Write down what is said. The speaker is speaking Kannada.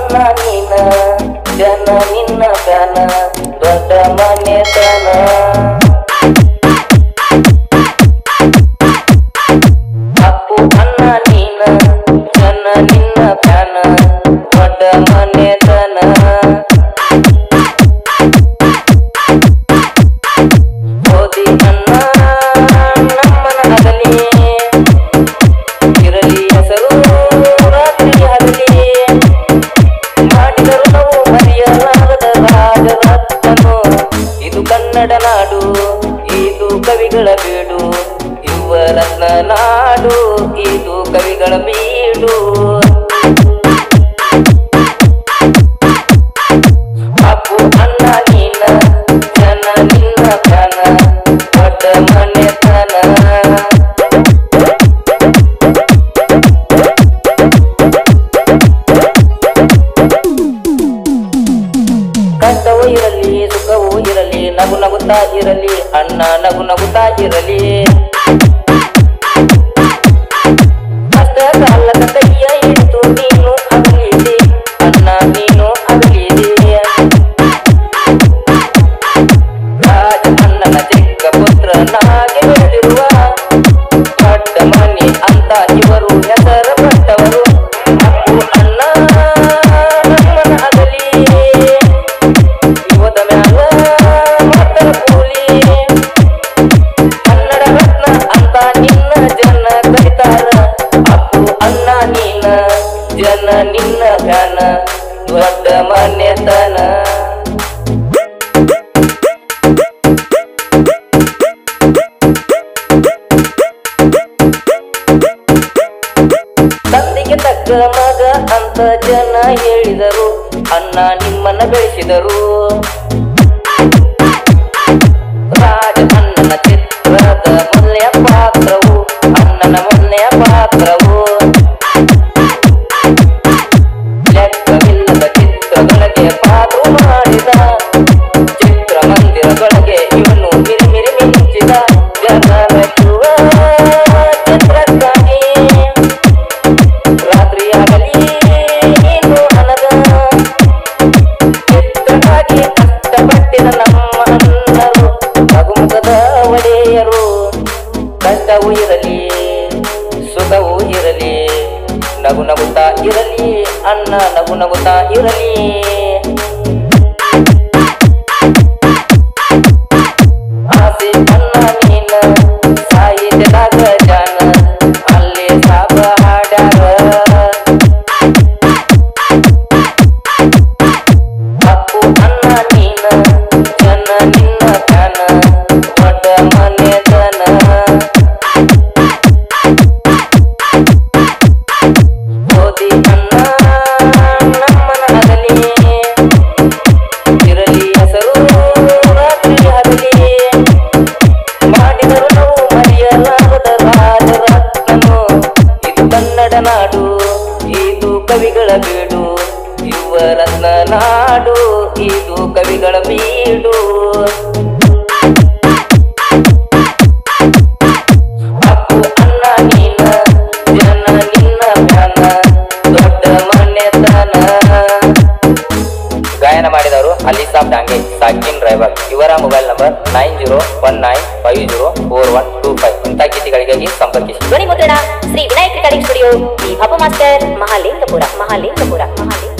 ಅನ್ನ ನೀನ ಜನ ನಿನ್ನ ಫ್ಯಾನ ದೊಡ್ಡ ಮನೆತನ ಅಪ್ಪು ಅನ್ನ ನೀನ ಜನ ನಿನ್ನ ಫ್ಯಾನ ದೊಡ್ಡ ಮನೆತನ ಓದಿ ಅನ್ನ ನಮ್ಮನ ಅಗಲಿ ಇರಲಿ ಹೆಸರು ರಾತ್ರಿ ಹಗಲಿ ಮಾಡಿದರು ನಾವು ಮರೆಯಲಾಗದ ರಾಜರತ್ನನು ಇದು ಕನ್ನಡ ನಾಡು ಇದು ಕವಿಗಳ ಬೀಡು ಯುವರತ್ನ ನಾಡು ಇದು ಕವಿಗಳ ಬೀಡು ಅಪ್ಪು ಅನ್ನ ನೀನ ಜನ ನಿನ್ನ ಕನ ದೊಡ್ಡ ಮನೆತನ ಕಷ್ಟವೂ ಇರಲಿ ಸುಖವೂ ಇರಲಿ ನಗು ನಗುತ್ತಾ ಇರಲಿ ಅಣ್ಣ ನಗು ನಗುತ್ತಾ ಇರಲಿ ಕಷ್ಟ ಕಾಲದ ಕೈಯ ಹಿಡಿದು ನೀನು ಅಗಲಿದೆ ಅಣ್ಣ ನೀನು ಅಗಲಿದೆ ರಾಜ ಅಣ್ಣನ ಚಿಕ್ಕ ಪುತ್ರನಾಗಿ ಬೆಳೆದಿರುವ ದೊಡ್ಡ ಮನೆ ಅಂತ ಇವರು ಹೆಸರು ಪಟ್ಟವರು ಅಪ್ಪು ಅಣ್ಣ ನಮ್ಮನ ಅಗಲಿ ಯುವದ ಮ್ಯಾಲ ಮಾತರ ಕೂಲಿ ಕನ್ನಡ ರತ್ನ ಅಂತ ನಿನ್ನ ಜನ ಕರಿತಾರ ಅಪ್ಪು ಅಣ್ಣ ನೀನ ಜನ ನಿನ್ನ ಗಾನ ದೊಡ್ಡ ಮನೆತನ ತಂದೆಗೆ ತಕ್ಕ ಮಗ ಅಂತ ಜನ ಹೇಳಿದರು ಅಣ್ಣ ನಿಮ್ಮನ್ನ ಬೆಳೆಸಿದರು ರಾಜ ಅಣ್ಣನ ಚಿತ್ರದ ಮೊದಲನೆಯ ಪಾತ್ರವು ಅಣ್ಣನ ಮೊದಲನೆಯ ಪಾತ್ರವು ಲೆಕ್ಕವಿಲ್ಲದ ಚಿತ್ರಗಳಿಗೆ ಪಾತ್ರ ಮಾಡಿದ ಚಿತ್ರಮಂದಿರದೊಳಗೆ ಇವನು ಮಿರಿಮಿರಿ ಮಿಂಚಿದ ಜನ ಮೆಚ್ಚುವ ಚಿತ್ರಕ್ಕಾಗಿ ರಾತ್ರಿಯಾಗಲಿ ನೀನು ಹಣದ ಚಿತ್ರಕ್ಕಾಗಿ ಕಷ್ಟಪಟ್ಟಿದ ನಮ್ಮ ಅಣ್ಣರು ನಗುಮುಖದ ಒಡೆಯರು ಕಷ್ಟವೂ ಇರಲಿ ಸುಖವೂ ಇರಲಿ ನಗು ನಗುತ್ತಾ ಇರಲಿ ಅಣ್ಣ ನಗು ನಗುತ್ತಾ ಇರಲಿ ಆಸೆ ಅನ್ನ ನೀನ ಸಾಹಿತ್ಯದಾಗ ಜಾನ ಅಲ್ಲಿ ಸಾಬ ಹಾಡ್ಯಾರ ಅಪ್ಪು ಅನ್ನ ನೀನ ಜನ ನಿನ್ನ ಕನ ದೊಡ್ಡ ಮನೆತನ ಓದಿ ಅನ್ನ ನಮ್ಮನ ಅಗಲಿ ಇರಲಿ ಹೆಸರು ರಾತ್ರಿ ಹಗಲಿ ಮಾಡಿದರು ನಾವು ಮರೆಯಲಾಗದ ರಾಜರತ್ನನು ಇದು ಕನ್ನಡ ನಾಡು ಇದು ಕವಿಗಳ ಬೀಡು ಯುವರತ್ನ ನಾಡು ಇದು ಕವಿಗಳ ಬೀಡು ಅಪ್ಪು ಅಣ್ಣ ನೀನ ಜನ ನಿನ್ನ ಮ್ಯಾನ ದೊಡ್ಡ ಮನೆತನ ಗಾಯನ ಮಾಡಿದವರು ಅಲಿಸಾಬ್ ಡಾಂಗೆ ಸಾಕಿನ್ ಡ್ರೈವರ್ ಇವರ mobile number nine zero one nine five zero four one two five ಇಂಥ ಗೀತೆಗಳಿಗಾಗಿ ಸಂಪರ್ಕಿಸಿ ಧ್ವನಿ ಮುದ್ರಣ ಶ್ರೀ ವಿನಾಯಕ ರೆಕಾರ್ಡಿಂಗ್ ಸ್ಟುಡಿಯೋ ದಿ ಅಪ್ಪು ಮಾಸ್ಟರ್ ಮಹಾಲಿಂಗಪುರ ಮಹಾಲಿಂಗಪುರ ಮಹಾಲಿಂಗಪುರ